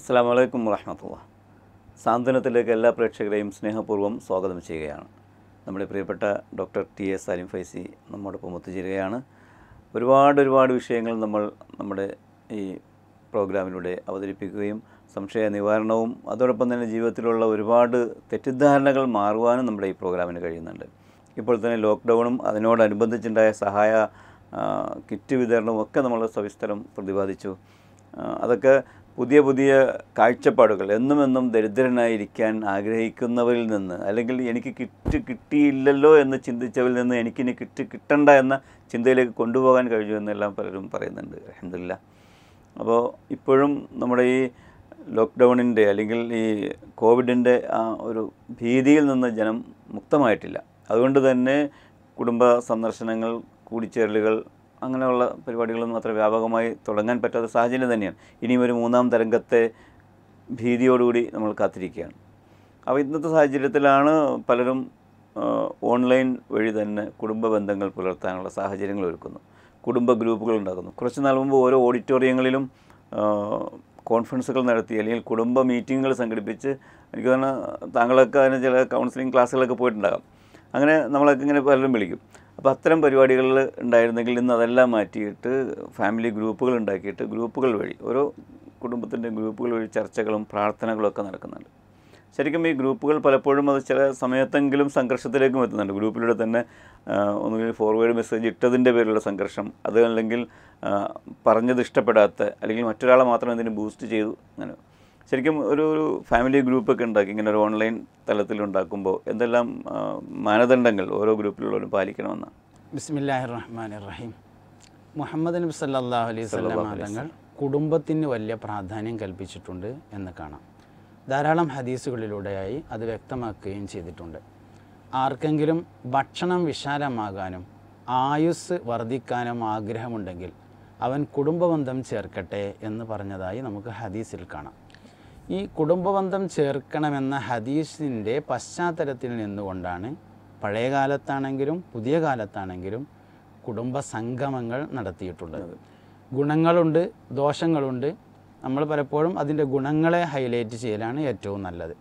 അസ്സാം വലൈക്കും വറഹമത്തുള്ള സാന്ത്വനത്തിലേക്ക് എല്ലാ പ്രേക്ഷകരെയും സ്നേഹപൂർവ്വം സ്വാഗതം ചെയ്യുകയാണ് നമ്മുടെ പ്രിയപ്പെട്ട doctor T S Salim Faizy നമ്മോടൊപ്പം ഒത്തുചേരുകയാണ് ഒരുപാട് ഒരുപാട് വിഷയങ്ങൾ നമ്മൾ നമ്മുടെ ഈ പ്രോഗ്രാമിലൂടെ അവതരിപ്പിക്കുകയും സംശയ നിവാരണവും അതോടൊപ്പം തന്നെ ജീവിതത്തിലുള്ള ഒരുപാട് തെറ്റിദ്ധാരണകൾ മാറുവാനും നമ്മുടെ ഈ പ്രോഗ്രാമിന് കഴിയുന്നുണ്ട് ഇപ്പോൾ തന്നെ ലോക്ക്ഡൗണും അതിനോടനുബന്ധിച്ചുണ്ടായ സഹായ ആ, കിറ്റ് വിതരണവും ഒക്കെ നമ്മൾ സവിസ്തരം പ്രതിപാദിച്ചു ആ, അതൊക്കെ പുതിയ പുതിയ കാഴ്ചപ്പാടുകൾ എന്നും എന്നും ദരിദ്രനായിരിക്കാൻ ആഗ്രഹിക്കുന്നവരിൽ നിന്ന് അല്ലെങ്കിൽ എനിക്ക് കിറ്റ് കിട്ടിയില്ലല്ലോ എന്ന് ചിന്തിച്ചവരിൽ നിന്ന് എനിക്കിനി കിറ്റ് കിട്ടണ്ട എന്ന ചിന്തയിലേക്ക് കൊണ്ടുപോകാൻ കഴിയൂ എന്നെല്ലാം പലരും പറയുന്നുണ്ട് അലഹമില്ല അപ്പോൾ ഇപ്പോഴും നമ്മുടെ ഈ ലോക്ക്ഡൗണിൻ്റെ അല്ലെങ്കിൽ ഈ കോവിഡിൻ്റെ ആ ഒരു ഭീതിയിൽ നിന്ന് ജനം മുക്തമായിട്ടില്ല അതുകൊണ്ട് തന്നെ കുടുംബ സന്ദർശനങ്ങൾ കൂടിച്ചേരലുകൾ അങ്ങനെയുള്ള പരിപാടികളൊന്നും അത്ര വ്യാപകമായി തുടങ്ങാൻ പറ്റാത്ത സാഹചര്യം തന്നെയാണ് ഇനിയും ഒരു മൂന്നാം തരംഗത്തെ ഭീതിയോടുകൂടി നമ്മൾ കാത്തിരിക്കുകയാണ് അപ്പോൾ ഇന്നത്തെ സാഹചര്യത്തിലാണ് പലരും ആ, ഓൺലൈൻ വഴി തന്നെ കുടുംബ ബന്ധങ്ങൾ പുലർത്താനുള്ള സാഹചര്യങ്ങൾ ഒരുക്കുന്നു കുടുംബ ഗ്രൂപ്പുകൾ ഉണ്ടാക്കുന്നു കുറച്ച് നാൾ മുമ്പ് ഓരോ ഓഡിറ്റോറിയങ്ങളിലും ആ, കോൺഫറൻസുകൾ നടത്തി അല്ലെങ്കിൽ കുടുംബ മീറ്റിങ്ങുകൾ സംഘടിപ്പിച്ച് എനിക്ക് തോന്നുന്നു താങ്കളൊക്കെ അതിന് ചില കൗൺസിലിംഗ് ക്ലാസ്സുകളൊക്കെ പോയിട്ടുണ്ടാകാം അങ്ങനെ നമ്മളൊക്കെ ഇങ്ങനെ പലരും വിളിക്കും അപ്പോൾ അത്തരം പരിപാടികളിൽ ഉണ്ടായിരുന്നെങ്കിൽ ഇന്ന് അതെല്ലാം മാറ്റിയിട്ട് ഫാമിലി ഗ്രൂപ്പുകൾ ഉണ്ടാക്കിയിട്ട് ഗ്രൂപ്പുകൾ വഴി ഓരോ കുടുംബത്തിൻ്റെ ഗ്രൂപ്പുകൾ വഴി ചർച്ചകളും പ്രാർത്ഥനകളും ഒക്കെ നടക്കുന്നുണ്ട് ശരിക്കും ഈ ഗ്രൂപ്പുകൾ പലപ്പോഴും അത് ചില സമയത്തെങ്കിലും സംഘർഷത്തിലേക്കും എത്തുന്നുണ്ട് ഗ്രൂപ്പിലൂടെ തന്നെ ആ, ഒന്നുകിൽ ഫോർവേഡ് മെസ്സേജ് ഇട്ടതിൻ്റെ പേരിലുള്ള സംഘർഷം അത് അല്ലെങ്കിൽ ആ, പറഞ്ഞത് ഇഷ്ടപ്പെടാത്ത അല്ലെങ്കിൽ മറ്റൊരാളെ മാത്രം ഇതിന് ബൂസ്റ്റ് ചെയ്തു അങ്ങനെ ശരിക്കും ഒരു ഒരു ഫാമിലി ഗ്രൂപ്പൊക്കെ ഉണ്ടാക്കി ഇങ്ങനെ ഒരു ഓൺലൈൻ തലത്തിൽ ഉണ്ടാക്കുമ്പോൾ എന്തെല്ലാം ആ, മാനദണ്ഡങ്ങൾ ഓരോ ഗ്രൂപ്പിലുള്ളവരും പാലിക്കണമെന്നാണ് ബിസ്മില്ലാഹി റഹ്മാൻ റഹീം മുഹമ്മദ് നബി സല്ലല്ലാഹു അലൈഹി വസല്ലം തങ്ങൾ കുടുംബത്തിന് വലിയ പ്രാധാന്യം കൽപ്പിച്ചിട്ടുണ്ട് എന്ന് കാണാം ധാരാളം ഹദീസുകളിലൂടെയായി അത് വ്യക്തമാക്കുകയും ചെയ്തിട്ടുണ്ട് ആർക്കെങ്കിലും ഭക്ഷണം വിശാലമാകാനും ആയുസ് വർദ്ധിക്കാനും ആഗ്രഹമുണ്ടെങ്കിൽ അവൻ കുടുംബബന്ധം ചേർക്കട്ടെ എന്ന് പറഞ്ഞതായി നമുക്ക് ഹദീസിൽ കാണാം ഈ കുടുംബബന്ധം ചേർക്കണമെന്ന ഹദീസിൻ്റെ പശ്ചാത്തലത്തിൽ നിന്നുകൊണ്ടാണ് പഴയ കാലത്താണെങ്കിലും പുതിയ കാലത്താണെങ്കിലും കുടുംബ സംഗമങ്ങൾ നടത്തിയിട്ടുള്ളത് ഗുണങ്ങളുണ്ട് ദോഷങ്ങളുണ്ട് നമ്മൾ പലപ്പോഴും അതിൻ്റെ ഗുണങ്ങളെ ഹൈലൈറ്റ് ചെയ്യലാണ് ഏറ്റവും നല്ലത്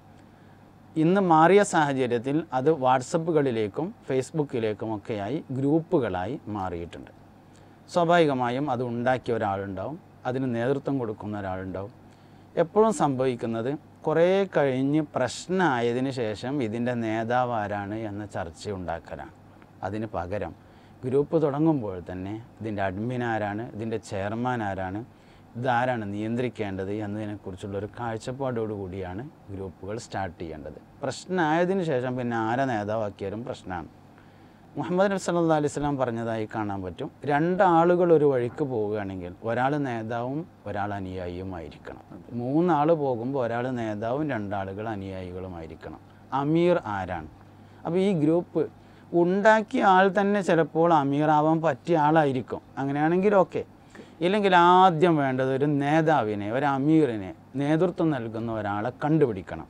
ഇന്ന് മാറിയ സാഹചര്യത്തിൽ അത് വാട്സപ്പുകളിലേക്കും ഫേസ്ബുക്കിലേക്കുമൊക്കെയായി ഗ്രൂപ്പുകളായി മാറിയിട്ടുണ്ട് സ്വാഭാവികമായും അത് ഉണ്ടാക്കിയ ഒരാളുണ്ടാവും അതിന് നേതൃത്വം കൊടുക്കുന്ന ഒരാളുണ്ടാവും എപ്പോഴും സംഭവിക്കുന്നത് കുറേ കഴിഞ്ഞ് പ്രശ്നമായതിന് ശേഷം ഇതിൻ്റെ നേതാവ് ആരാണ് എന്ന ചർച്ച ഉണ്ടാക്കലാണ് അതിന് പകരം ഗ്രൂപ്പ് തുടങ്ങുമ്പോൾ തന്നെ ഇതിൻ്റെ അഡ്മിൻ ആരാണ് ഇതിൻ്റെ ചെയർമാൻ ആരാണ് ഇതാരാണ് നിയന്ത്രിക്കേണ്ടത് എന്നതിനെക്കുറിച്ചുള്ള ഒരു കാഴ്ചപ്പാടോടു കൂടിയാണ് ഗ്രൂപ്പുകൾ സ്റ്റാർട്ട് ചെയ്യേണ്ടത് പ്രശ്നമായതിനു ശേഷം പിന്നെ ആരെ നേതാവാക്കിയാലും പ്രശ്നമാണ് മുഹമ്മദ് നബി സല്ലാ അലൈഹി സ്വലാം പറഞ്ഞതായി കാണാൻ പറ്റും രണ്ടാളുകൾ ഒരു വഴിക്ക് പോവുകയാണെങ്കിൽ ഒരാൾ നേതാവും ഒരാൾ അനുയായിയുമായിരിക്കണം മൂന്നാൾ പോകുമ്പോൾ ഒരാൾ നേതാവും രണ്ടാളുകൾ അനുയായികളുമായിരിക്കണം അമീർ ആരാണ് അപ്പോൾ ഈ ഗ്രൂപ്പ് ഉണ്ടാക്കിയ ആൾ തന്നെ ചിലപ്പോൾ അമീറാവാൻ പറ്റിയ ആളായിരിക്കും അങ്ങനെയാണെങ്കിൽ ഓക്കെ ഇല്ലെങ്കിൽ ആദ്യം വേണ്ടത് ഒരു നേതാവിനെ ഒരു അമീറിനെ നേതൃത്വം നൽകുന്ന ഒരാളെ കണ്ടുപിടിക്കണം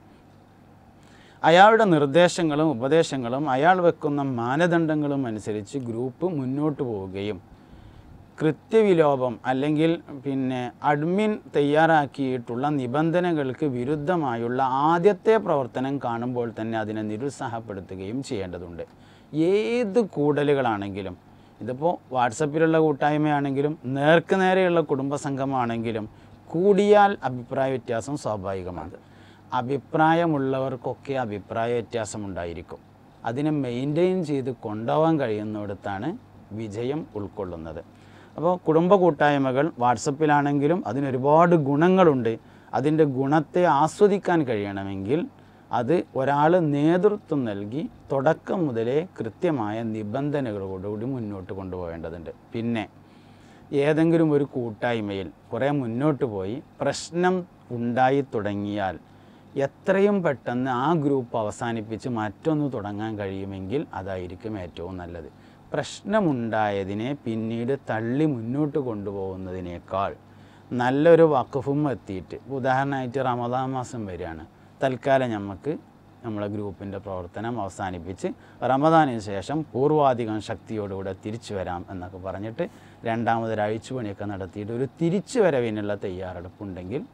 അയാളുടെ നിർദ്ദേശങ്ങളും ഉപദേശങ്ങളും അയാൾ വെക്കുന്ന മാനദണ്ഡങ്ങളും അനുസരിച്ച് ഗ്രൂപ്പ് മുന്നോട്ട് പോവുകയും കൃത്യവിലോപം അല്ലെങ്കിൽ പിന്നെ അഡ്മിൻ തയ്യാറാക്കിയിട്ടുള്ള നിബന്ധനകൾക്ക് വിരുദ്ധമായുള്ള ആദ്യത്തെ പ്രവർത്തനം കാണുമ്പോൾ തന്നെ അതിനെ നിരുത്സാഹപ്പെടുത്തുകയും ചെയ്യേണ്ടതുണ്ട് ഏത് കൂടലുകളാണെങ്കിലും ഇതിപ്പോൾ വാട്സപ്പിലുള്ള കൂട്ടായ്മയാണെങ്കിലും നേർക്ക് നേരെയുള്ള കുടുംബസംഘമാണെങ്കിലും കൂടിയാൽ അഭിപ്രായ വ്യത്യാസം സ്വാഭാവികമാണ് അഭിപ്രായമുള്ളവർക്കൊക്കെ അഭിപ്രായ വ്യത്യാസം ഉണ്ടായിരിക്കും അതിനെ മെയിൻറ്റെയിൻ ചെയ്ത് കൊണ്ടുപോകാൻ കഴിയുന്നിടത്താണ് വിജയം ഉൾക്കൊള്ളുന്നത് അപ്പോൾ കുടുംബ കൂട്ടായ്മകൾ വാട്സപ്പിലാണെങ്കിലും അതിനൊരുപാട് ഗുണങ്ങളുണ്ട് അതിൻ്റെ ഗുണത്തെ ആസ്വദിക്കാൻ കഴിയണമെങ്കിൽ അത് ഒരാൾ നേതൃത്വം നൽകി തുടക്കം മുതലേ കൃത്യമായ നിബന്ധനകളോടുകൂടി മുന്നോട്ട് കൊണ്ടുപോകേണ്ടതുണ്ട് പിന്നെ ഏതെങ്കിലും ഒരു കൂട്ടായ്മയിൽ കുറേ മുന്നോട്ട് പോയി പ്രശ്നം ഉണ്ടായി തുടങ്ങിയാൽ എത്രയും പെട്ടെന്ന് ആ ഗ്രൂപ്പ് അവസാനിപ്പിച്ച് മറ്റൊന്ന് തുടങ്ങാൻ കഴിയുമെങ്കിൽ അതായിരിക്കും ഏറ്റവും നല്ലത് പ്രശ്നമുണ്ടായതിനെ പിന്നീട് തള്ളി മുന്നോട്ട് കൊണ്ടുപോകുന്നതിനേക്കാൾ നല്ലൊരു വഖഫും എത്തിയിട്ട് ഉദാഹരണമായിട്ട് റമദാൻ മാസം വരികയാണ് തൽക്കാലം നമുക്ക് നമ്മളെ ഗ്രൂപ്പിൻ്റെ പ്രവർത്തനം അവസാനിപ്പിച്ച് റമദാനിന് ശേഷം പൂർവാധികം ശക്തിയോടുകൂടെ തിരിച്ചു വരാം എന്നൊക്കെ പറഞ്ഞിട്ട് രണ്ടാമതൊരു അഴിച്ചുപണിയൊക്കെ നടത്തിയിട്ട് ഒരു തിരിച്ചു വരവിനുള്ള തയ്യാറെടുപ്പുണ്ടെങ്കിൽ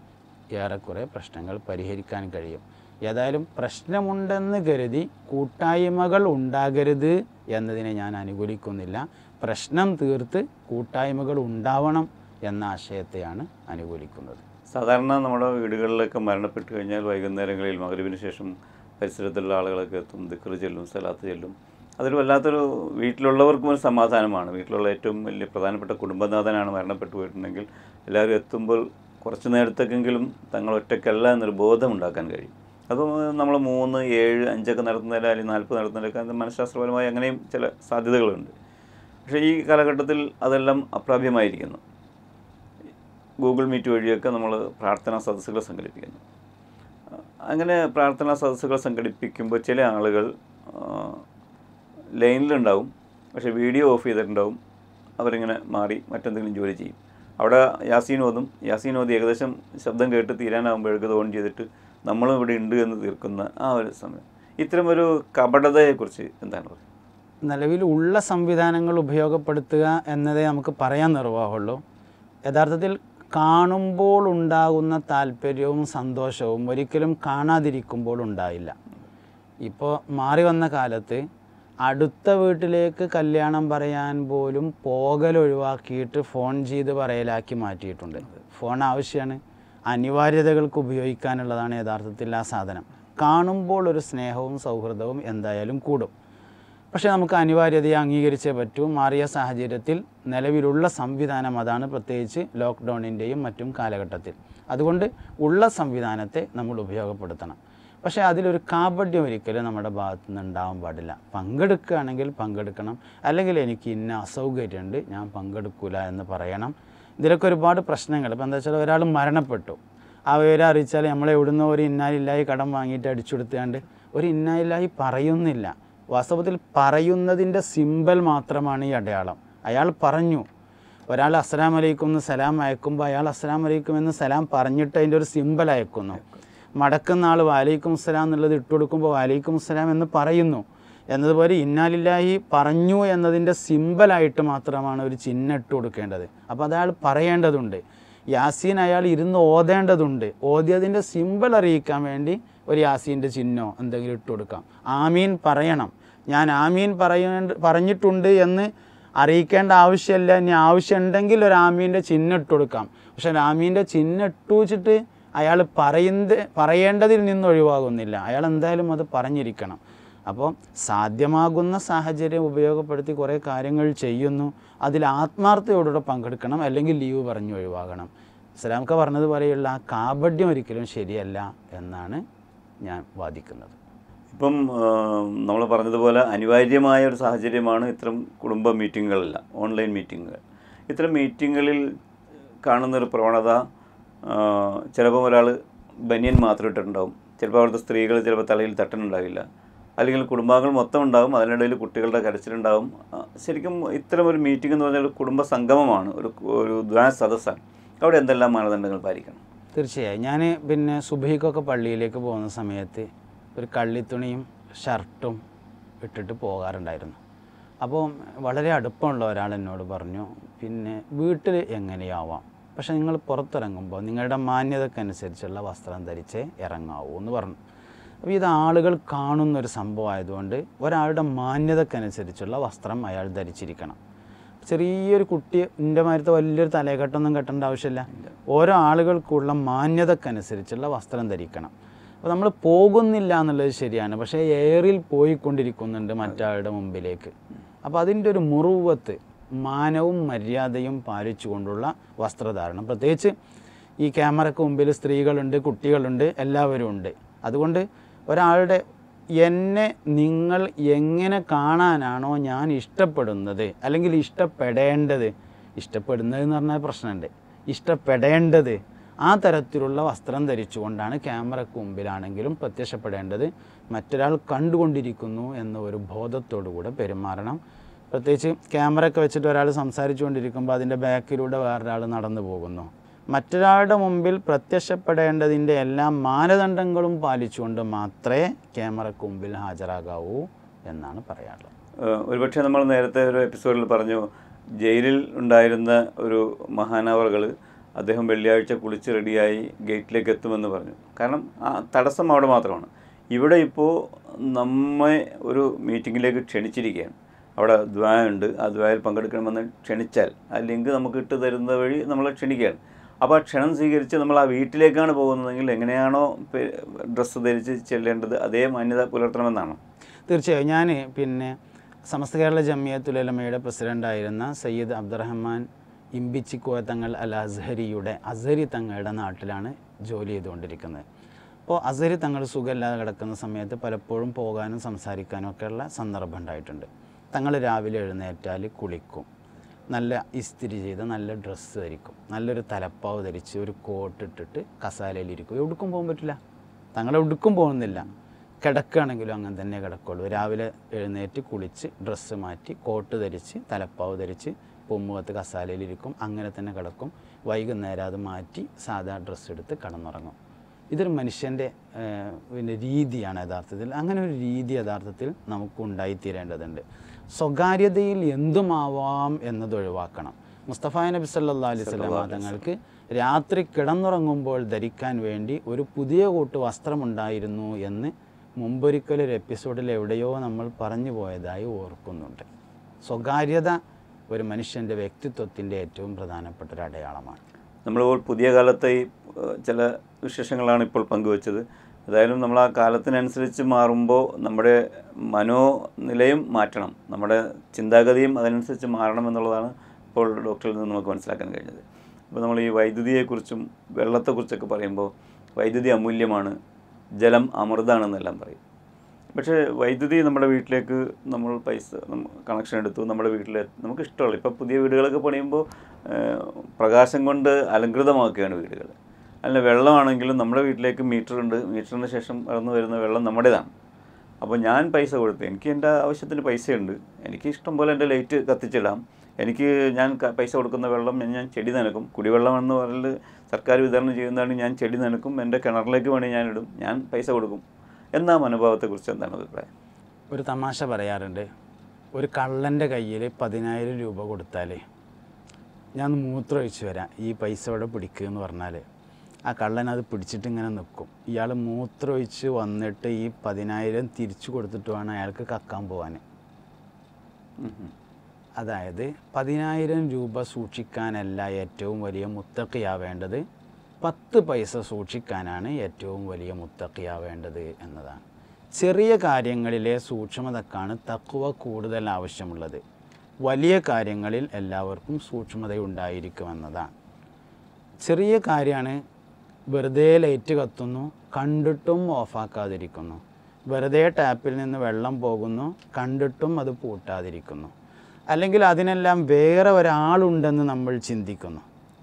ഏറെക്കുറെ പ്രശ്നങ്ങൾ പരിഹരിക്കാൻ കഴിയും ഏതായാലും പ്രശ്നമുണ്ടെന്ന് കരുതി കൂട്ടായ്മകൾ ഉണ്ടാകരുത് എന്നതിനെ ഞാൻ അനുകൂലിക്കുന്നില്ല പ്രശ്നം തീർത്ത് കൂട്ടായ്മകൾ ഉണ്ടാവണം എന്ന ആശയത്തെയാണ് അനുകൂലിക്കുന്നത് സാധാരണ നമ്മുടെ വീടുകളിലൊക്കെ മരണപ്പെട്ട് കഴിഞ്ഞാൽ വൈകുന്നേരങ്ങളിൽ മകരുവിന് ശേഷം പരിസരത്തുള്ള ആളുകളൊക്കെ എത്തും ദിക്കറ് ചെല്ലും സ്ഥലത്ത് ചെല്ലും അതൊരു വല്ലാത്തൊരു വീട്ടിലുള്ളവർക്കും ഒരു സമാധാനമാണ് വീട്ടിലുള്ള ഏറ്റവും വലിയ പ്രധാനപ്പെട്ട കുടുംബനാഥനാണ് മരണപ്പെട്ടു പോയിട്ടുണ്ടെങ്കിൽ എല്ലാവരും എത്തുമ്പോൾ കുറച്ച് നേരത്തേക്കെങ്കിലും തങ്ങൾ ഒറ്റയ്ക്കല്ല എന്നൊരു ബോധം ഉണ്ടാക്കാൻ കഴിയും അതും നമ്മൾ മൂന്ന് ഏഴ് അഞ്ചൊക്കെ നടത്തുന്നതിൽ അല്ലെങ്കിൽ നാൽപ്പത് നടത്തുന്നതിലൊക്കെ അത് മനഃശാസ്ത്രപരമായി അങ്ങനെയും ചില സാധ്യതകളുണ്ട് പക്ഷേ ഈ കാലഘട്ടത്തിൽ അതെല്ലാം അപ്രാപ്യമായിരിക്കുന്നു ഗൂഗിൾ മീറ്റ് വഴിയൊക്കെ നമ്മൾ പ്രാർത്ഥനാ സദസ്സുകൾ സംഘടിപ്പിക്കുന്നു അങ്ങനെ പ്രാർത്ഥനാ സദസ്സുകൾ സംഘടിപ്പിക്കുമ്പോൾ ചില ആളുകൾ ആ, ലൈനിലുണ്ടാവും പക്ഷേ വീഡിയോ ഓഫ് ചെയ്തിട്ടുണ്ടാവും അവരിങ്ങനെ മാറി മറ്റെന്തെങ്കിലും ജോലി ചെയ്യും അവിടെ യാസീൻ ഓതും യാസീൻ ഓതി ഏകദേശം ശബ്ദം കേട്ട് തീരാനാകുമ്പോഴേക്ക് ഇത് ഓൺ ചെയ്തിട്ട് നമ്മളും ഇവിടെ ഉണ്ട് എന്ന് തീർക്കുന്ന ആ ഒരു സമയം ഇത്തരമൊരു കപടതയെക്കുറിച്ച് എന്താണ് പറയുക നിലവിൽ ഉള്ള സംവിധാനങ്ങൾ ഉപയോഗപ്പെടുത്തുക എന്നതേ നമുക്ക് പറയാൻ നിർവാഹമുള്ളൂ യഥാർത്ഥത്തിൽ കാണുമ്പോൾ ഉണ്ടാകുന്ന താല്പര്യവും സന്തോഷവും ഒരിക്കലും കാണാതിരിക്കുമ്പോൾ ഉണ്ടായില്ല ഇപ്പോൾ മാറി വന്ന കാലത്ത് അടുത്ത വീട്ടിലേക്ക് കല്യാണം പറയാൻ പോലും പോകൽ ഒഴിവാക്കിയിട്ട് ഫോൺ ചെയ്ത് പറയലാക്കി മാറ്റിയിട്ടുണ്ട് ഫോൺ ആവശ്യമാണ് അനിവാര്യതകൾക്ക് ഉപയോഗിക്കാനുള്ളതാണ് യഥാർത്ഥത്തിൽ ആ സാധനം കാണുമ്പോൾ ഒരു സ്നേഹവും സൗഹൃദവും എന്തായാലും കൂടും പക്ഷേ നമുക്ക് അനിവാര്യതയെ അംഗീകരിച്ചേ പറ്റൂ മാറിയ സാഹചര്യത്തിൽ നിലവിലുള്ള സംവിധാനം അതാണ് പ്രത്യേകിച്ച് ലോക്ക്ഡൗണിൻ്റെയും മറ്റും കാലഘട്ടത്തിൽ അതുകൊണ്ട് ഉള്ള സംവിധാനത്തെ നമ്മൾ ഉപയോഗപ്പെടുത്തണം പക്ഷേ അതിലൊരു കാപഡ്യം ഒരിക്കലും നമ്മുടെ ഭാഗത്തു നിന്ന് ഉണ്ടാവാൻ പാടില്ല പങ്കെടുക്കുകയാണെങ്കിൽ പങ്കെടുക്കണം അല്ലെങ്കിൽ എനിക്ക് ഇന്ന അസൗകര്യമുണ്ട് ഞാൻ പങ്കെടുക്കില്ല എന്ന് പറയണം ഇതിലൊക്കെ ഒരുപാട് പ്രശ്നങ്ങൾ ഇപ്പം എന്താ വെച്ചാൽ ഒരാൾ മരണപ്പെട്ടു ആ വിവരം അറിയിച്ചാൽ നമ്മളെ എവിടുന്നോ ഒരു ഇന്നാലില്ലായി കടം വാങ്ങിയിട്ട് അടിച്ചെടുത്താണ്ട് ഒരു ഇന്നാലില്ലായി പറയുന്നില്ല വാസ്തവത്തിൽ പറയുന്നതിൻ്റെ സിമ്പൽ മാത്രമാണ് ഈ അടയാളം അയാൾ പറഞ്ഞു ഒരാൾ അസ്സലാം വലൈക്കും എന്ന് സലാം അയക്കുമ്പോൾ അയാൾ അസ്സലാം വലൈക്കും എന്ന് സലാം പറഞ്ഞിട്ട് അതിൻ്റെ ഒരു സിമ്പൽ അയക്കുന്നു മടക്കുന്ന ആൾ വാലൈക്കും സലാം എന്നുള്ളത് ഇട്ട് കൊടുക്കുമ്പോൾ വാലൈക്കും സലാം എന്ന് പറയുന്നു എന്നതുപോലെ ഇന്നാലില്ലാഹി പറഞ്ഞു എന്നതിൻ്റെ സിമ്പലായിട്ട് മാത്രമാണ് ഒരു ചിഹ്നം ഇട്ട് കൊടുക്കേണ്ടത് അപ്പോൾ അത് അയാൾ പറയേണ്ടതുണ്ട് യാസീൻ അയാൾ ഇരുന്ന് ഓതേണ്ടതുണ്ട് ഓതിയതിൻ്റെ സിമ്പൽ അറിയിക്കാൻ വേണ്ടി ഒരു യാസീൻ്റെ ചിഹ്നമോ എന്തെങ്കിലും ഇട്ട് കൊടുക്കാം ആമീൻ പറയണം ഞാൻ ആമീൻ പറയേണ്ട പറഞ്ഞിട്ടുണ്ട് എന്ന് അറിയിക്കേണ്ട ആവശ്യമില്ല ഇനി ആവശ്യമുണ്ടെങ്കിൽ ഒരു ആമീൻ്റെ ചിഹ്നം ഇട്ട് കൊടുക്കാം പക്ഷെ ഒരു ആമീൻ്റെ ചിഹ്നം ഇട്ട് വെച്ചിട്ട് അയാൾ പറയുന്നത് പറയേണ്ടതിൽ നിന്ന് ഒഴിവാകുന്നില്ല അയാൾ എന്തായാലും അത് പറഞ്ഞിരിക്കണം അപ്പോൾ സാധ്യമാകുന്ന സാഹചര്യം ഉപയോഗപ്പെടുത്തി കുറേ കാര്യങ്ങൾ ചെയ്യുന്നു അതിൽ ആത്മാർത്ഥയോടുകൂടെ പങ്കെടുക്കണം അല്ലെങ്കിൽ ലീവ് പറഞ്ഞു ഒഴിവാകണം ഇസ്ലാമൊക്കെ പറഞ്ഞതുപോലെയുള്ള ആ കാപഡ്യം ഒരിക്കലും ശരിയല്ല എന്നാണ് ഞാൻ വാദിക്കുന്നത് ഇപ്പം നമ്മൾ പറഞ്ഞതുപോലെ അനിവാര്യമായ ഒരു സാഹചര്യമാണ് ഇത്തരം കുടുംബ മീറ്റിങ്ങുകളല്ല ഓൺലൈൻ മീറ്റിങ്ങുകൾ ഇത്തരം മീറ്റിങ്ങുകളിൽ കാണുന്നൊരു പ്രവണത ആ, ചിലപ്പോൾ ഒരാൾ ബനിയൻ മാത്രം ഇട്ടിട്ടുണ്ടാവും ചിലപ്പോൾ അവിടുത്തെ സ്ത്രീകൾ ചിലപ്പോൾ തലയിൽ തട്ടനുണ്ടാവില്ല അല്ലെങ്കിൽ കുടുംബാംഗങ്ങൾ മൊത്തം ഉണ്ടാവും അതിനിടയിൽ കുട്ടികളുടെ കരച്ചിലുണ്ടാവും ആ, ശരിക്കും ഇത്തരം ഒരു മീറ്റിംഗ് എന്ന് പറഞ്ഞാൽ ഒരു കുടുംബ സംഗമമാണ് ഒരു ഒരു ദ്വാ സദസ്സാണ് അവിടെ എന്തെല്ലാം മാനദണ്ഡങ്ങൾ പാലിക്കണം തീർച്ചയായും ഞാൻ പിന്നെ സുബഹിക്കൊക്കെ പള്ളിയിലേക്ക് പോകുന്ന സമയത്ത് ഒരു കള്ളിത്തുണിയും ഷർട്ടും ഇട്ടിട്ട് പോകാറുണ്ടായിരുന്നു അപ്പോൾ വളരെ അടുപ്പമുള്ള ഒരാൾ എന്നോട് പറഞ്ഞു പിന്നെ വീട്ടിൽ എങ്ങനെയാവാം പക്ഷെ നിങ്ങൾ പുറത്തിറങ്ങുമ്പോൾ നിങ്ങളുടെ മാന്യതക്കനുസരിച്ചുള്ള വസ്ത്രം ധരിച്ചേ ഇറങ്ങാവൂ എന്ന് പറഞ്ഞു അപ്പോൾ ഇത് ആളുകൾ കാണുന്ന ഒരു സംഭവമായതുകൊണ്ട് ഒരാളുടെ മാന്യതക്കനുസരിച്ചുള്ള വസ്ത്രം അയാൾ ധരിച്ചിരിക്കണം ചെറിയൊരു കുട്ടി എൻ്റെ മാരത്തെ വലിയൊരു തലയെക്കെട്ടൊന്നും കെട്ടേണ്ട ആവശ്യമില്ല ഓരോ ആളുകൾക്കുള്ള മാന്യതക്കനുസരിച്ചുള്ള വസ്ത്രം ധരിക്കണം അപ്പോൾ നമ്മൾ പോകുന്നില്ല എന്നുള്ളത് ശരിയാണ് പക്ഷേ എയറിൽ പോയിക്കൊണ്ടിരിക്കുന്നുണ്ട് മറ്റാളുടെ മുമ്പിലേക്ക് അപ്പോൾ അതിൻ്റെ ഒരു മുറുവത്ത് മാനവും മര്യാദയും പാലിച്ചുകൊണ്ടുള്ള വസ്ത്രധാരണം പ്രത്യേകിച്ച് ഈ ക്യാമറയ്ക്ക് മുമ്പിൽ സ്ത്രീകളുണ്ട് കുട്ടികളുണ്ട് എല്ലാവരും ഉണ്ട് അതുകൊണ്ട് ഒരാളുടെ എന്നെ നിങ്ങൾ എങ്ങനെ കാണാനാണോ ഞാൻ ഇഷ്ടപ്പെടുന്നത് അല്ലെങ്കിൽ ഇഷ്ടപ്പെടേണ്ടത് ഇഷ്ടപ്പെടുന്നത് എന്ന് പറഞ്ഞാൽ പ്രശ്നമുണ്ട് ഇഷ്ടപ്പെടേണ്ടത് ആ തരത്തിലുള്ള വസ്ത്രം ധരിച്ചുകൊണ്ടാണ് ക്യാമറയ്ക്ക് മുമ്പിലാണെങ്കിലും പ്രത്യക്ഷപ്പെടേണ്ടത് മറ്റൊരാൾ കണ്ടുകൊണ്ടിരിക്കുന്നു എന്ന ഒരു ബോധത്തോടു കൂടെ പെരുമാറണം പ്രത്യേകിച്ച് ക്യാമറയൊക്കെ വെച്ചിട്ട് ഒരാൾ സംസാരിച്ചുകൊണ്ടിരിക്കുമ്പോൾ അതിൻ്റെ ബാക്കിലൂടെ വേറൊരാൾ നടന്നു പോകുന്നു മറ്റൊരാളുടെ മുമ്പിൽ പ്രത്യക്ഷപ്പെടേണ്ടതിൻ്റെ എല്ലാ മാനദണ്ഡങ്ങളും പാലിച്ചുകൊണ്ട് മാത്രമേ ക്യാമറയ്ക്ക് മുമ്പിൽ ഹാജരാകാവൂ എന്നാണ് പറയാനുള്ളത് ഏഹ് ഒരുപക്ഷെ നമ്മൾ നേരത്തെ ഒരു എപ്പിസോഡിൽ പറഞ്ഞു ജയിലിൽ ഉണ്ടായിരുന്ന ഒരു മഹാനവറുകൾ അദ്ദേഹം വെള്ളിയാഴ്ച കുളിച്ച് റെഡിയായി ഗേറ്റിലേക്ക് എത്തുമെന്ന് പറഞ്ഞു കാരണം ആ തടസ്സം അവിടെ മാത്രമാണ് ഇവിടെ ഇപ്പോൾ നമ്മെ ഒരു മീറ്റിങ്ങിലേക്ക് ക്ഷണിച്ചിരിക്കുകയാണ് അവിടെ ദ്വാ ഉണ്ട് ആ ദ്വായിൽ പങ്കെടുക്കണമെന്ന് ക്ഷണിച്ചാൽ ആ ലിങ്ക് നമുക്ക് ഇട്ട് തരുന്ന വഴി നമ്മളെ ക്ഷണിക്കുകയാണ് അപ്പോൾ ആ ക്ഷണം സ്വീകരിച്ച് നമ്മൾ ആ വീട്ടിലേക്കാണ് പോകുന്നതെങ്കിൽ എങ്ങനെയാണോ ഡ്രസ്സ് ധരിച്ച് ചെല്ലേണ്ടത് അതേ മാന്യത പുലർത്തണമെന്നാണ് തീർച്ചയായും ഞാൻ പിന്നെ സമസ്ത കേരള ജമിയത്തുലമയുടെ പ്രസിഡൻ്റായിരുന്ന സയ്യിദ് അബ്ദുറഹ്മാൻ ഇമ്പിച്ചിക്കോയ തങ്ങൾ അൽ അസ്ഹരിയുടെ അസ്ഹരി തങ്ങളുടെ നാട്ടിലാണ് ജോലി ചെയ്തുകൊണ്ടിരിക്കുന്നത് അപ്പോൾ അസ്ഹരി തങ്ങൾ സുഖമില്ലാതെ കിടക്കുന്ന സമയത്ത് പലപ്പോഴും പോകാനും സംസാരിക്കാനും ഒക്കെയുള്ള സന്ദർഭം ഉണ്ടായിട്ടുണ്ട് തങ്ങൾ രാവിലെ എഴുന്നേറ്റാൽ കുളിക്കും നല്ല ഇസ്തിരി ചെയ്ത് നല്ല ഡ്രസ്സ് ധരിക്കും നല്ലൊരു തലപ്പാവ് ധരിച്ച് ഒരു കോട്ട് ഇട്ടിട്ട് കസാലയിലിരിക്കും എവിടേക്കും പോകാൻ പറ്റില്ല തങ്ങൾ എവിടേക്കും പോകുന്നില്ല കിടക്കുകയാണെങ്കിലും അങ്ങനെ തന്നെ കിടക്കുള്ളൂ രാവിലെ എഴുന്നേറ്റ് കുളിച്ച് ഡ്രസ്സ് മാറ്റി കോട്ട് ധരിച്ച് തലപ്പാവ് ധരിച്ച് പൊമ്മുഖത്ത് കസാലയിലിരിക്കും അങ്ങനെ തന്നെ കിടക്കും വൈകുന്നേരം അത് മാറ്റി സാധാ ഡ്രസ്സ് എടുത്ത് കിടന്നുറങ്ങും ഇതൊരു മനുഷ്യൻ്റെ ഏഹ്, പിന്നെ രീതിയാണ് യഥാർത്ഥത്തിൽ അങ്ങനെ ഒരു രീതി യഥാർത്ഥത്തിൽ നമുക്ക് ഉണ്ടായിത്തീരേണ്ടതുണ്ട് സ്വകാര്യതയിൽ എന്തുമാവാം എന്നത് ഒഴിവാക്കണം മുസ്തഫ നബി സല്ലാ അലൈഹി സ്വലാം തങ്ങൾക്ക് രാത്രി കിടന്നുറങ്ങുമ്പോൾ ധരിക്കാൻ വേണ്ടി ഒരു പുതിയ കൂട്ട് വസ്ത്രമുണ്ടായിരുന്നു എന്ന് മുമ്പൊരിക്കലൊരു എപ്പിസോഡിൽ എവിടെയോ നമ്മൾ പറഞ്ഞു പോയതായി ഓർക്കുന്നുണ്ട് സ്വകാര്യത ഒരു മനുഷ്യൻ്റെ വ്യക്തിത്വത്തിൻ്റെ ഏറ്റവും പ്രധാനപ്പെട്ട ഒരു അടയാളമാണ് നമ്മളിപ്പോൾ പുതിയ കാലത്തെ ഈ ഏഹ്, ചില വിശേഷങ്ങളാണ് ഇപ്പോൾ പങ്കുവച്ചത് ഏതായാലും നമ്മൾ ആ കാലത്തിനനുസരിച്ച് മാറുമ്പോൾ നമ്മുടെ മനോനിലയും മാറ്റണം നമ്മുടെ ചിന്താഗതിയും അതിനനുസരിച്ച് മാറണം എന്നുള്ളതാണ് ഇപ്പോൾ ഡോക്ടറിൽ നിന്ന് നമുക്ക് മനസ്സിലാക്കാൻ കഴിഞ്ഞത് അപ്പോൾ നമ്മൾ ഈ വൈദ്യുതിയെക്കുറിച്ചും വെള്ളത്തെക്കുറിച്ചൊക്കെ പറയുമ്പോൾ വൈദ്യുതി അമൂല്യമാണ് ജലം അമൃതാണെന്നെല്ലാം പറയും പക്ഷേ വൈദ്യുതി നമ്മുടെ വീട്ടിലേക്ക് നമ്മൾ പൈസ കണക്ഷൻ എടുത്തു നമ്മുടെ വീട്ടിൽ നമുക്ക് ഇഷ്ടമുള്ള ഇപ്പോൾ പുതിയ വീടുകളൊക്കെ പണിയുമ്പോൾ ഏഹ്, പ്രകാശം കൊണ്ട് അലങ്കൃതമാക്കുകയാണ് വീടുകൾ അല്ല വെള്ളമാണെങ്കിലും നമ്മുടെ വീട്ടിലേക്ക് മീറ്റർ ഉണ്ട് മീറ്ററിന് ശേഷം കടന്നു വരുന്ന വെള്ളം നമ്മുടേതാണ് അപ്പോൾ ഞാൻ പൈസ കൊടുത്തു എനിക്ക് എൻ്റെ ആവശ്യത്തിന് പൈസയുണ്ട് എനിക്ക് ഇഷ്ടം പോലെ എൻ്റെ ലൈറ്റ് കത്തിച്ചിടാം എനിക്ക് ഞാൻ ക- പൈസ കൊടുക്കുന്ന വെള്ളം ഞാൻ ഞാൻ ചെടി നനക്കും കുടിവെള്ളമെന്ന് പറഞ്ഞാൽ സർക്കാർ വിതരണം ചെയ്യുന്നതാണ് ഞാൻ ചെടി നനക്കും എൻ്റെ കിണറിലേക്ക് വേണേൽ ഞാൻ ഇടും ഞാൻ പൈസ കൊടുക്കും എന്ന മനോഭാവത്തെക്കുറിച്ച് എന്താണ് അഭിപ്രായം ഒരു തമാശ പറയാറുണ്ട് ഒരു കള്ളൻ്റെ കയ്യിൽ പതിനായിരം രൂപ കൊടുത്താൽ ഞാൻ മൂത്രം ഒഴിച്ച് വരാം ഈ പൈസ ഇവിടെ പിടിക്കുക എന്ന് പറഞ്ഞാൽ ആ കള്ളൻ അത് പിടിച്ചിട്ട് ഇങ്ങനെ നിൽക്കും ഇയാൾ മൂത്രം ഒഴിച്ച് വന്നിട്ട് ഈ പതിനായിരം തിരിച്ചു കൊടുത്തിട്ട് വേണം അയാൾക്ക് കക്കാൻ പോകാൻ ഉം ഉം. അതായത് പതിനായിരം രൂപ സൂക്ഷിക്കാനല്ല ഏറ്റവും വലിയ മുത്തക്കിയാവേണ്ടത് പത്ത് പൈസ സൂക്ഷിക്കാനാണ് ഏറ്റവും വലിയ മുത്തക്കിയാവേണ്ടത് എന്നതാണ് ചെറിയ കാര്യങ്ങളിലെ സൂക്ഷ്മതക്കാണ് തക്കുവ കൂടുതൽ ആവശ്യമുള്ളത് വലിയ കാര്യങ്ങളിൽ എല്ലാവർക്കും സൂക്ഷ്മതയുണ്ടായിരിക്കുമെന്നതാണ് ചെറിയ കാര്യമാണ് വെറുതെ ലൈറ്റ് കത്തുന്നു കണ്ടിട്ടും ഓഫാക്കാതിരിക്കുന്നു വെറുതെ ടാപ്പിൽ നിന്ന് വെള്ളം പോകുന്നു കണ്ടിട്ടും അത് പൂട്ടാതിരിക്കുന്നു അല്ലെങ്കിൽ അതിനെല്ലാം വേറെ ഒരാളുണ്ടെന്ന് നമ്മൾ ചിന്തിക്കുന്നു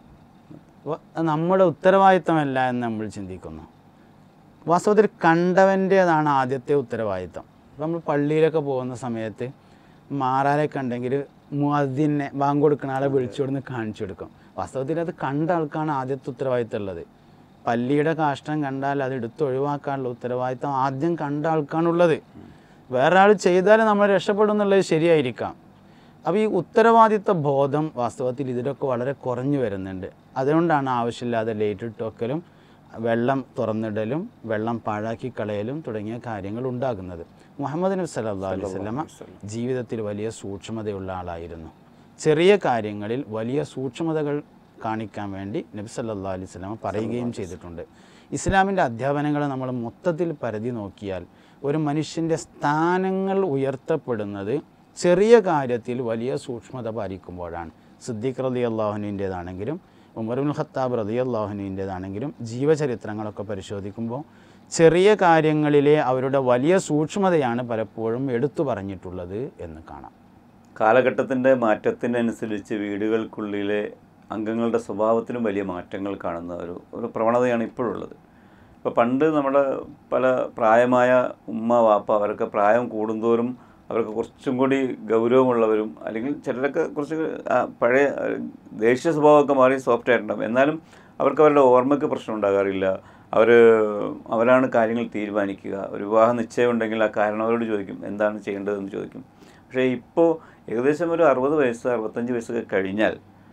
വ- നമ്മുടെ ഉത്തരവാദിത്തമല്ല എന്ന് നമ്മൾ ചിന്തിക്കുന്നു വാസ്തവത്തിൽ കണ്ടവൻ്റേതാണ് ആദ്യത്തെ ഉത്തരവാദിത്തം ഇപ്പം നമ്മൾ പള്ളിയിലൊക്കെ പോകുന്ന സമയത്ത് മാറാലൊക്കെ ഉണ്ടെങ്കിൽ മുഅദ്ദിനെ ബാങ്ക് കൊടുക്കുന്ന ആളെ വിളിച്ചു കൊടുന്ന് കാണിച്ചു കൊടുക്കും വാസ്തവത്തിൽ അത് കണ്ട ആൾക്കാണ് ആദ്യത്തെ ഉത്തരവാദിത്തം ഉള്ളത് പല്ലിയുടെ കാഷ്ടം കണ്ടാൽ അത് എടുത്ത് ഒഴിവാക്കാനുള്ള ഉത്തരവാദിത്തം ആദ്യം കണ്ട ആൾക്കാണുള്ളത് വേറെ ആൾ ചെയ്താൽ നമ്മൾ രക്ഷപ്പെടും എന്നുള്ളത് ശരിയായിരിക്കാം അപ്പോൾ ഈ ഉത്തരവാദിത്ത ബോധം വാസ്തവത്തിൽ ഇതിലൊക്കെ വളരെ കുറഞ്ഞു വരുന്നുണ്ട് അതുകൊണ്ടാണ് ആവശ്യമില്ലാതെ ലേറ്റ് ഇട്ടൊക്കലും വെള്ളം തുറന്നിടലും വെള്ളം പാഴാക്കി കളയലും തുടങ്ങിയ കാര്യങ്ങൾ ഉണ്ടാകുന്നത് മുഹമ്മദ് നബി സല്ലല്ലാഹു അലൈഹി വസല്ലമ ജീവിതത്തിൽ വലിയ സൂക്ഷ്മതയുള്ള ആളായിരുന്നു ചെറിയ കാര്യങ്ങളിൽ വലിയ സൂക്ഷ്മതകൾ കാണിക്കാൻ വേണ്ടി നബി സല്ലല്ലാഹു അലൈഹി വസല്ലമ പറയുകയും ചെയ്തിട്ടുണ്ട് ഇസ്ലാമിൻ്റെ അധ്യാപനങ്ങൾ നമ്മൾ മൊത്തത്തിൽ പരിധി നോക്കിയാൽ ഒരു മനുഷ്യൻ്റെ സ്ഥാനങ്ങൾ ഉയർത്തപ്പെടുന്നത് ചെറിയ കാര്യത്തിൽ വലിയ സൂക്ഷ്മത പാലിക്കുമ്പോഴാണ് സിദ്ദീഖ് റതി അള്ളാഹുവിൻ്റേതാണെങ്കിലും ഉമറുൽ ഖത്താബ് റതി അള്ളാഹുവിൻ്റേതാണെങ്കിലും ജീവചരിത്രങ്ങളൊക്കെ പരിശോധിക്കുമ്പോൾ ചെറിയ കാര്യങ്ങളിലെ അവരുടെ വലിയ സൂക്ഷ്മതയാണ് പലപ്പോഴും എടുത്തു പറഞ്ഞിട്ടുള്ളത് എന്ന് കാണാം കാലഘട്ടത്തിൻ്റെ മാറ്റത്തിനനുസരിച്ച് വീടുകൾക്കുള്ളിലെ അംഗങ്ങളുടെ സ്വഭാവത്തിലും വലിയ മാറ്റങ്ങൾ കാണുന്ന ഒരു ഒരു പ്രവണതയാണ് ഇപ്പോഴുള്ളത് ഇപ്പോൾ പണ്ട് നമ്മുടെ പല പ്രായമായ ഉമ്മ വാപ്പ അവരൊക്കെ പ്രായം കൂടുന്തോറും അവർക്ക് കുറച്ചും കൂടി ഗൗരവമുള്ളവരും അല്ലെങ്കിൽ ചിലരൊക്കെ കുറച്ച് ആ പഴയ ആ, ദേഷ്യ സ്വഭാവമൊക്കെ മാറി സോഫ്റ്റ് ആയിട്ടുണ്ടാകും എന്നാലും അവർക്ക് അവരുടെ ഓർമ്മയ്ക്ക് പ്രശ്നം ഉണ്ടാകാറില്ല അവർ അവരാണ് കാര്യങ്ങൾ തീരുമാനിക്കുക ഒരു വിവാഹ നിശ്ചയം ഉണ്ടെങ്കിൽ ആ കാരണം അവരോട് ചോദിക്കും എന്താണ് ചെയ്യേണ്ടതെന്ന് ചോദിക്കും പക്ഷേ ഇപ്പോൾ ഏകദേശം ഒരു അറുപത് വയസ്സ് അറുപത്തഞ്ച് വയസ്സൊക്കെ കഴിഞ്ഞാൽ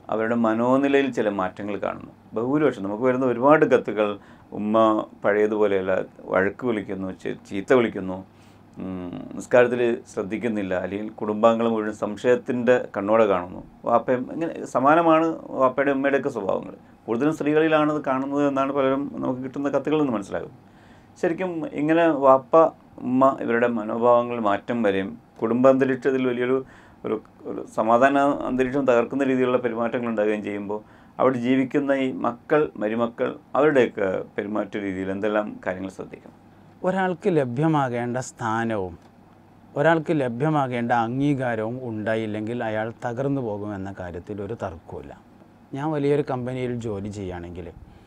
അവരുടെ മനോനിലയിൽ ചില മാറ്റങ്ങൾ കാണുന്നു ബഹുഭൂരിപക്ഷം നമുക്ക് വരുന്ന ഒരുപാട് കത്തുകൾ ഉമ്മ പഴയതുപോലെയല്ല വഴക്ക് വിളിക്കുന്നു ചീ- ചീത്ത വിളിക്കുന്നു ഉം, നിസ്കാരത്തിൽ ശ്രദ്ധിക്കുന്നില്ല അല്ലെങ്കിൽ കുടുംബാംഗങ്ങൾ മുഴുവൻ സംശയത്തിൻ്റെ കണ്ണോടെ കാണുന്നു വാപ്പയും ഇങ്ങനെ സമാനമാണ് വാപ്പയുടെ ഉമ്മയുടെയൊക്കെ സ്വഭാവങ്ങൾ കൂടുതലും സ്ത്രീകളിലാണ് ഇത് കാണുന്നത് എന്നാണ് പലരും നമുക്ക് കിട്ടുന്ന കത്തുകളിൽ നിന്ന് മനസ്സിലാകും ശരിക്കും ഇങ്ങനെ വാപ്പ ഉമ്മ ഇവരുടെ മനോഭാവങ്ങൾ മാറ്റം വരെയും കുടുംബാന്തരീക്ഷത്തിൽ വലിയൊരു ഒരു ഒരു സമാധാന അന്തരീക്ഷം തകർക്കുന്ന രീതിയിലുള്ള പെരുമാറ്റങ്ങൾ ഉണ്ടാകുകയും ചെയ്യുമ്പോൾ അവിടെ ജീവിക്കുന്ന ഈ മക്കൾ മരുമക്കൾ അവരുടെയൊക്കെ പെരുമാറ്റ രീതിയിൽ എന്തെല്ലാം കാര്യങ്ങൾ ശ്രദ്ധിക്കണം ഒരാൾക്ക് ലഭ്യമാകേണ്ട സ്ഥാനവും ഒരാൾക്ക് ലഭ്യമാകേണ്ട അംഗീകാരവും ഉണ്ടായില്ലെങ്കിൽ അയാൾ തകർന്നു പോകുമെന്ന കാര്യത്തിൽ ഒരു തർക്കവുമില്ല ഞാൻ വലിയൊരു കമ്പനിയിൽ ജോലി ചെയ്യുകയാണെങ്കിൽ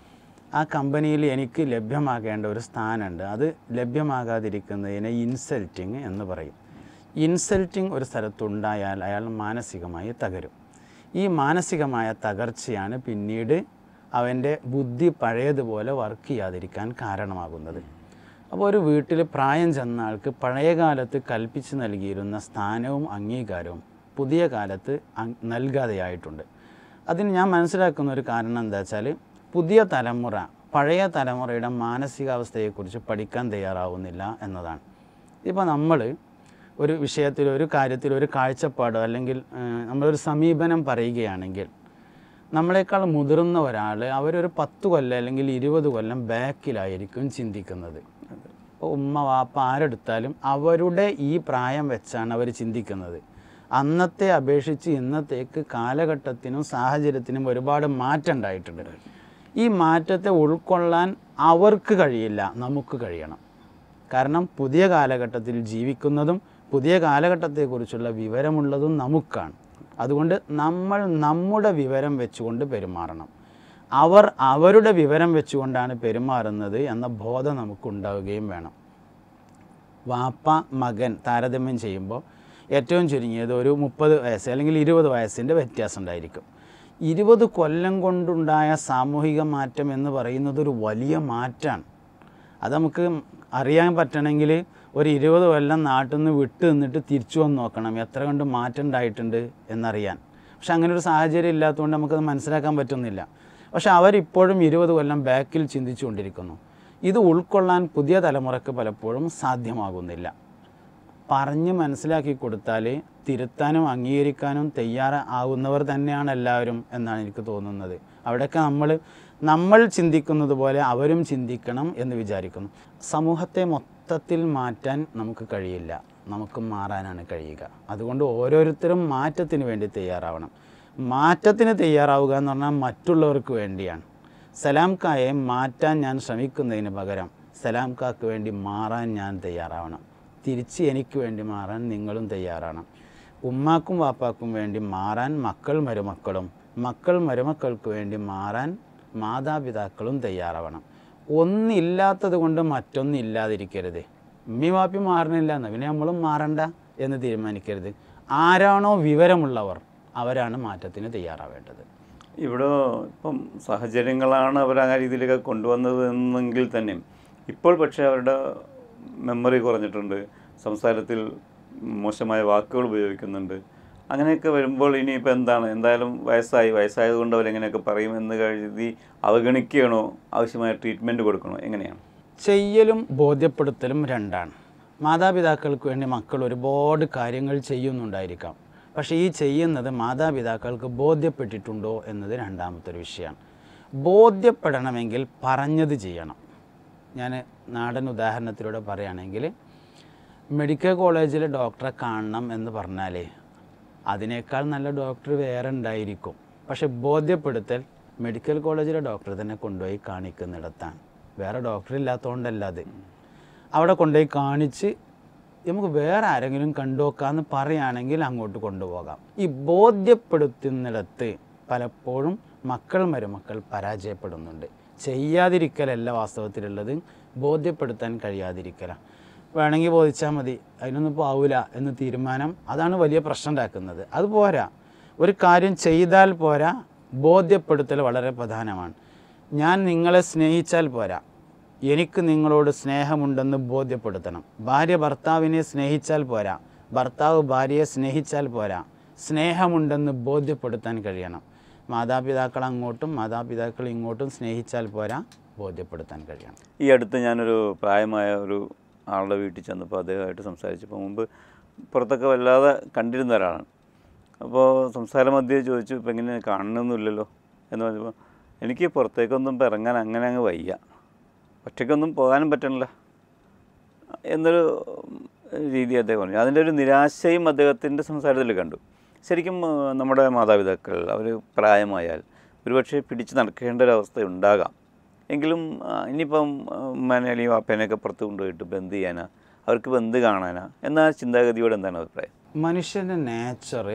ആ കമ്പനിയിൽ എനിക്ക് ലഭ്യമാകേണ്ട ഒരു സ്ഥാനമുണ്ട് അത് ലഭ്യമാകാതിരിക്കുന്നതിനെ ഇൻസൾട്ടിങ് എന്ന് പറയും ഇൻസൾട്ടിങ് ഒരു സ്ഥലത്തുണ്ടായാൽ അയാൾ മാനസികമായി തകരും ഈ മാനസികമായ തകർച്ചയാണ് പിന്നീട് അവൻ്റെ ബുദ്ധി പഴയതുപോലെ വർക്ക് ചെയ്യാതിരിക്കാൻ കാരണമാകുന്നത് അപ്പോൾ ഒരു വീട്ടിൽ പ്രായം ചെന്ന ആൾക്ക് പഴയ കാലത്ത് കൽപ്പിച്ച് നൽകിയിരുന്ന സ്ഥാനവും അംഗീകാരവും പുതിയ കാലത്ത് അങ് നൽകാതെയായിട്ടുണ്ട് അതിന് ഞാൻ മനസ്സിലാക്കുന്ന ഒരു കാരണം എന്താ വെച്ചാൽ പുതിയ തലമുറ പഴയ തലമുറയുടെ മാനസികാവസ്ഥയെക്കുറിച്ച് പഠിക്കാൻ തയ്യാറാവുന്നില്ല എന്നതാണ് ഇപ്പോൾ നമ്മൾ ഒരു വിഷയത്തിൽ ഒരു കാര്യത്തിൽ ഒരു കാഴ്ചപ്പാടോ അല്ലെങ്കിൽ ഏഹ്, നമ്മളൊരു സമീപനം പറയുകയാണെങ്കിൽ നമ്മളെക്കാൾ മുതിർന്ന ഒരാൾ അവരൊരു പത്ത് കൊല്ലം അല്ലെങ്കിൽ ഇരുപത് കൊല്ലം ബാക്കിലായിരിക്കും ചിന്തിക്കുന്നത് ഇപ്പോൾ ഉമ്മ വാപ്പ ആരെടുത്താലും അവരുടെ ഈ പ്രായം വെച്ചാണ് അവർ ചിന്തിക്കുന്നത് അന്നത്തെ അപേക്ഷിച്ച് ഇന്നത്തേക്ക് കാലഘട്ടത്തിനും സാഹചര്യത്തിനും ഒരുപാട് മാറ്റം ഉണ്ടായിട്ടുണ്ട് ഈ മാറ്റത്തെ ഉൾക്കൊള്ളാൻ അവർക്ക് കഴിയില്ല നമുക്ക് കഴിയണം കാരണം പുതിയ കാലഘട്ടത്തിൽ ജീവിക്കുന്നതും പുതിയ കാലഘട്ടത്തെക്കുറിച്ചുള്ള വിവരമുള്ളതും നമുക്കാണ് അതുകൊണ്ട് നമ്മൾ നമ്മുടെ വിവരം വെച്ചുകൊണ്ട് പെരുമാറണം അവർ അവരുടെ വിവരം വെച്ചുകൊണ്ടാണ് പെരുമാറുന്നത് എന്ന ബോധം നമുക്കുണ്ടാവുകയും വേണം വാപ്പ മകൻ താരതമ്യം ചെയ്യുമ്പോൾ ഏറ്റവും ചുരുങ്ങിയത് ഒരു മുപ്പത് വയസ്സ് അല്ലെങ്കിൽ ഇരുപത് വയസ്സിൻ്റെ വ്യത്യാസം ഉണ്ടായിരിക്കും ഇരുപത് കൊല്ലം കൊണ്ടുണ്ടായ സാമൂഹിക മാറ്റം എന്ന് പറയുന്നത് ഒരു വലിയ മാറ്റമാണ് അത് നമുക്ക് അറിയാൻ പറ്റണമെങ്കിൽ ഒരു ഇരുപത് കൊല്ലം നാട്ടിൽ നിന്ന് വിട്ട് നിന്നിട്ട് തിരിച്ചു വന്ന് നോക്കണം എത്ര കണ്ട് മാറ്റം ഉണ്ടായിട്ടുണ്ട് എന്നറിയാൻ പക്ഷെ അങ്ങനെ ഒരു സാഹചര്യം ഇല്ലാത്തതുകൊണ്ട് നമുക്കത് മനസ്സിലാക്കാൻ പറ്റുന്നില്ല പക്ഷെ അവരിപ്പോഴും ഇരുപത് കൊല്ലം ബാക്കിൽ ചിന്തിച്ചുകൊണ്ടിരിക്കുന്നു ഇത് ഉൾക്കൊള്ളാൻ പുതിയ തലമുറക്ക് പലപ്പോഴും സാധ്യമാകുന്നില്ല പറഞ്ഞ് മനസ്സിലാക്കി കൊടുത്താൽ തിരുത്താനും അംഗീകരിക്കാനും തയ്യാറാവുന്നവർ തന്നെയാണ് എല്ലാവരും എന്നാണ് എനിക്ക് തോന്നുന്നത് അവിടെയൊക്കെ നമ്മൾ നമ്മൾ ചിന്തിക്കുന്നത് പോലെ അവരും ചിന്തിക്കണം എന്ന് വിചാരിക്കുന്നു സമൂഹത്തെ മൊത്തത്തിൽ മാറ്റാൻ നമുക്ക് കഴിയില്ല നമുക്ക് മാറാനാണ് കഴിയുക അതുകൊണ്ട് ഓരോരുത്തരും മാറ്റത്തിന് വേണ്ടി തയ്യാറാവണം മാറ്റത്തിന് തയ്യാറാവുക എന്ന് പറഞ്ഞാൽ മറ്റുള്ളവർക്ക് വേണ്ടിയാണ് സലാം കായെ മാറ്റാൻ ഞാൻ ശ്രമിക്കുന്നതിന് പകരം സലാം കാക്ക് വേണ്ടി മാറാൻ ഞാൻ തയ്യാറാവണം തിരിച്ച് എനിക്ക് വേണ്ടി മാറാൻ നിങ്ങളും തയ്യാറാണ് ഉമ്മാക്കും വാപ്പാക്കും വേണ്ടി മാറാൻ മക്കൾ മരുമക്കളും മക്കൾ മരുമക്കൾക്ക് വേണ്ടി മാറാൻ മാതാപിതാക്കളും തയ്യാറാവണം ഒന്നില്ലാത്തത് കൊണ്ട് മറ്റൊന്നില്ലാതിരിക്കരുത് ഉമ്മി വാപ്പി മാറണില്ല എന്ന് പിന്നെ നമ്മളും മാറണ്ട എന്ന് തീരുമാനിക്കരുത് ആരാണോ വിവരമുള്ളവർ അവരാണ് മാറ്റത്തിന് തയ്യാറാവേണ്ടത് ഇവിടെ ഇപ്പം സാഹചര്യങ്ങളാണ് അവർ ആ രീതിയിലൊക്കെ കൊണ്ടുവന്നത് എന്നെങ്കിൽ തന്നെ ഇപ്പോൾ പക്ഷേ അവരുടെ മെമ്മറി കുറഞ്ഞിട്ടുണ്ട് സംസാരത്തിൽ മോശമായ വാക്കുകൾ ഉപയോഗിക്കുന്നുണ്ട് അങ്ങനെയൊക്കെ വരുമ്പോൾ ഇനിയിപ്പോൾ എന്താണ് എന്തായാലും വയസ്സായി വയസ്സായതുകൊണ്ട് അവരെങ്ങനെയൊക്കെ പറയുമെന്ന് കരുതി അവഗണിക്കുകയാണോ ആവശ്യമായ ട്രീറ്റ്മെൻറ്റ് കൊടുക്കണോ എങ്ങനെയാണ് ചെയ്യലും ബോധ്യപ്പെടുത്തലും രണ്ടാണ് മാതാപിതാക്കൾക്ക് വേണ്ടി മക്കൾ ഒരുപാട് കാര്യങ്ങൾ ചെയ്യുന്നുണ്ടായിരിക്കാം പക്ഷേ ഈ ചെയ്യുന്നത് മാതാപിതാക്കൾക്ക് ബോധ്യപ്പെട്ടിട്ടുണ്ടോ എന്നത് രണ്ടാമത്തെ ഒരു വിഷയമാണ് ബോധ്യപ്പെടണമെങ്കിൽ പറഞ്ഞത് ചെയ്യണം ഞാൻ നാടൻ ഉദാഹരണത്തിലൂടെ പറയുകയാണെങ്കിൽ മെഡിക്കൽ കോളേജിലെ ഡോക്ടറെ കാണണം എന്ന് പറഞ്ഞാലേ അതിനേക്കാൾ നല്ല ഡോക്ടർ വേറെ ഉണ്ടായിരിക്കും പക്ഷെ ബോധ്യപ്പെടുത്തൽ മെഡിക്കൽ കോളേജിലെ ഡോക്ടറെ തന്നെ കൊണ്ടുപോയി കാണിക്കുന്നിടത്താണ് വേറെ ഡോക്ടർ ഇല്ലാത്തതുകൊണ്ടല്ല അത് അവിടെ കൊണ്ടുപോയി കാണിച്ച് നമുക്ക് വേറെ ആരെങ്കിലും കണ്ടുനോക്കാമെന്ന് പറയുകയാണെങ്കിൽ അങ്ങോട്ട് കൊണ്ടുപോകാം ഈ ബോധ്യപ്പെടുത്തുന്നിടത്ത് പലപ്പോഴും മക്കൾ മരുമക്കൾ പരാജയപ്പെടുന്നുണ്ട് ചെയ്യാതിരിക്കലല്ല വാസ്തവത്തിലുള്ളത് ബോധ്യപ്പെടുത്താൻ കഴിയാതിരിക്കലാണ് വേണമെങ്കിൽ ബോധിച്ചാൽ മതി അതിനൊന്നും ഇപ്പോൾ ആവില്ല എന്ന് തീരുമാനം അതാണ് വലിയ പ്രശ്നം ഉണ്ടാക്കുന്നത് അത് പോരാ ഒരു കാര്യം ചെയ്താൽ പോരാ ബോധ്യപ്പെടുത്തൽ വളരെ പ്രധാനമാണ് ഞാൻ നിങ്ങളെ സ്നേഹിച്ചാൽ പോരാ എനിക്ക് നിങ്ങളോട് സ്നേഹമുണ്ടെന്ന് ബോധ്യപ്പെടുത്തണം ഭാര്യ ഭർത്താവിനെ സ്നേഹിച്ചാൽ പോരാ ഭർത്താവ് ഭാര്യയെ സ്നേഹിച്ചാൽ പോരാ സ്നേഹമുണ്ടെന്ന് ബോധ്യപ്പെടുത്താൻ കഴിയണം മാതാപിതാക്കൾ അങ്ങോട്ടും മാതാപിതാക്കൾ ഇങ്ങോട്ടും സ്നേഹിച്ചാൽ പോരാ ബോധ്യപ്പെടുത്താൻ കഴിയണം ഈ അടുത്ത് ഞാനൊരു പ്രായമായ ഒരു ആളുടെ വീട്ടിൽ ചെന്നപ്പോൾ അദ്ദേഹമായിട്ട് സംസാരിച്ചപ്പോൾ മുമ്പ് പുറത്തൊക്കെ വല്ലാതെ കണ്ടിരുന്ന ഒരാളാണ് അപ്പോൾ സംസാര മധ്യേ ചോദിച്ചു ഇപ്പം എങ്ങനെ കാണണമെന്നില്ലല്ലോ എന്ന് പറഞ്ഞപ്പോൾ എനിക്ക് പുറത്തേക്കൊന്നും ഇപ്പം ഇറങ്ങാൻ അങ്ങനെ അങ്ങ് വയ്യ ഒറ്റയ്ക്കൊന്നും പോകാനും പറ്റണില്ല എന്നൊരു രീതി അദ്ദേഹം പറഞ്ഞു അതിൻ്റെ ഒരു നിരാശയും അദ്ദേഹത്തിൻ്റെ സംസാരത്തിൽ കണ്ടു ശരിക്കും ആ, നമ്മുടെ മാതാപിതാക്കൾ അവർ പ്രായമായാൽ ഒരുപക്ഷെ പിടിച്ച് നടക്കേണ്ട ഒരു അവസ്ഥ ഉണ്ടാകാം എങ്കിലും ആ, ഇനിയിപ്പം ഉമ്മാനെ അല്ലെങ്കിൽ വാപ്പേനെയൊക്കെ പുറത്ത് കൊണ്ടുപോയിട്ട് ഇപ്പം എന്ത് ചെയ്യാനാ അവർക്ക് ഇപ്പം എന്ത് കാണാനാ എന്ന ചിന്താഗതിയോട് എന്താണ് അഭിപ്രായം മനുഷ്യൻ്റെ നേച്ചർ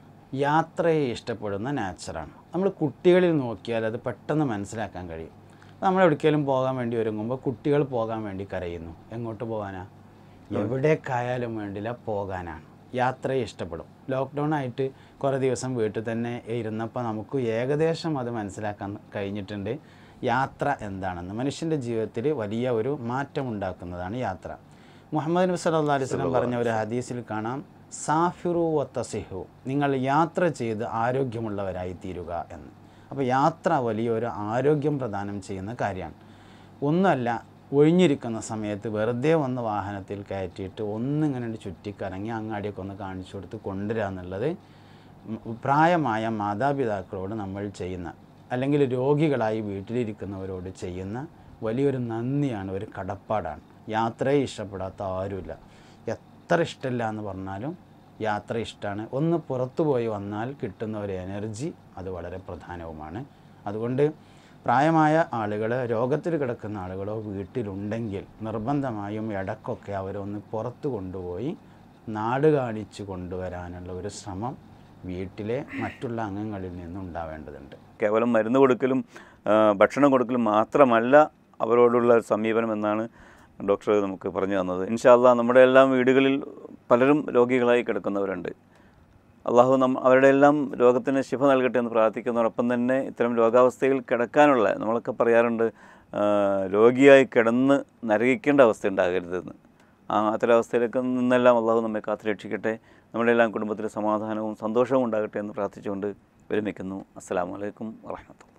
യാത്രയെ ഇഷ്ടപ്പെടുന്ന നേച്ചറാണ് നമ്മൾ കുട്ടികളിൽ നോക്കിയാൽ അത് പെട്ടെന്ന് മനസ്സിലാക്കാൻ കഴിയും നമ്മൾ എവിടേക്കെങ്കിലും പോകാൻ വേണ്ടി ഒരുങ്ങുമ്പോൾ കുട്ടികൾ പോകാൻ വേണ്ടി കരയുന്നു എങ്ങോട്ട് പോകാനാ എവിടേക്കായാലും വേണ്ടില്ല പോകാനാണ് യാത്രയെ ഇഷ്ടപ്പെടും ലോക്ക്ഡൗൺ ആയിട്ട് കുറേ ദിവസം വീട്ടിൽ തന്നെ ഇരുന്നപ്പോൾ നമുക്ക് ഏകദേശം അത് മനസ്സിലാക്കാൻ കഴിഞ്ഞിട്ടുണ്ട് യാത്ര എന്താണെന്ന് മനുഷ്യൻ്റെ ജീവിതത്തിൽ വലിയ ഒരു മാറ്റം ഉണ്ടാക്കുന്നതാണ് യാത്ര മുഹമ്മദ് നബി സല്ലല്ലാഹു അലൈഹി വസല്ലം പറഞ്ഞ ഒരു ഹദീസിൽ കാണാം സാഫിറു വത്തസിഹു നിങ്ങൾ യാത്ര ചെയ്ത് ആരോഗ്യമുള്ളവരായി തീരുക എന്ന് അപ്പോൾ യാത്ര വലിയൊരു ആരോഗ്യം പ്രദാനം ചെയ്യുന്ന കാര്യമാണ് ഒന്നുമല്ല ഒഴിഞ്ഞിരിക്കുന്ന സമയത്ത് വെറുതെ വന്ന് വാഹനത്തിൽ കയറ്റിയിട്ട് ഒന്നിങ്ങനെ ചുറ്റിക്കറങ്ങി അങ്ങാടിയൊക്കെ ഒന്ന് കാണിച്ചു കൊടുത്ത് കൊണ്ടുവരിക എന്നുള്ളത് ഉം പ്രായമായ മാതാപിതാക്കളോട് നമ്മൾ ചെയ്യുന്ന അല്ലെങ്കിൽ രോഗികളായി വീട്ടിലിരിക്കുന്നവരോട് ചെയ്യുന്ന വലിയൊരു നന്ദിയാണ് ഒരു കടപ്പാടാണ് യാത്രയെ ഇഷ്ടപ്പെടാത്ത ആരുമില്ല എത്ര ഇഷ്ടമില്ല എന്ന് പറഞ്ഞാലും യാത്ര ഇഷ്ടമാണ് ഒന്ന് പുറത്തു പോയി വന്നാൽ കിട്ടുന്ന ഒരു എനർജി അത് വളരെ പ്രധാനവുമാണ് അതുകൊണ്ട് പ്രായമായ ആളുകൾ രോഗത്തിൽ കിടക്കുന്ന ആളുകളോ വീട്ടിലുണ്ടെങ്കിൽ നിർബന്ധമായും ഇടക്കൊക്കെ അവരൊന്ന് പുറത്ത് കൊണ്ടുപോയി നാട് കാണിച്ചു കൊണ്ടുവരാനുള്ള ഒരു ശ്രമം വീട്ടിലെ മറ്റുള്ള അംഗങ്ങളിൽ നിന്നുണ്ടാവേണ്ടതുണ്ട് കേവലം മരുന്ന് കൊടുക്കലും ആ, ഭക്ഷണം കൊടുക്കലും മാത്രമല്ല അവരോടുള്ള സമീപനം എന്നാണ് ഡോക്ടർ നമുക്ക് പറഞ്ഞു തന്നത് ഇൻഷാല്ല നമ്മുടെ എല്ലാം വീടുകളിൽ പലരും രോഗികളായി കിടക്കുന്നവരുണ്ട് അള്ളാഹു നമ്മ അവരുടെ എല്ലാം രോഗത്തിന് ശിഫ നൽകട്ടെ എന്ന് പ്രാർത്ഥിക്കുന്നതോടൊപ്പം തന്നെ ഇത്തരം രോഗാവസ്ഥയിൽ കിടക്കാനുള്ള നമ്മളൊക്കെ പറയാറുണ്ട് ആ, രോഗിയായി കിടന്ന് നരകിക്കേണ്ട അവസ്ഥ ഉണ്ടാകരുതെന്ന് ആ അത്തരം അവസ്ഥയിലൊക്കെ നിന്നെല്ലാം അള്ളാഹു നമ്മെ കാത്തു രക്ഷിക്കട്ടെ നമ്മുടെ എല്ലാം കുടുംബത്തിൽ സമാധാനവും സന്തോഷവും ഉണ്ടാകട്ടെ എന്ന് പ്രാർത്ഥിച്ചുകൊണ്ട് വിരമിക്കുന്നു അസ്സാം വലൈക്കും വാഹമത്തുള്ള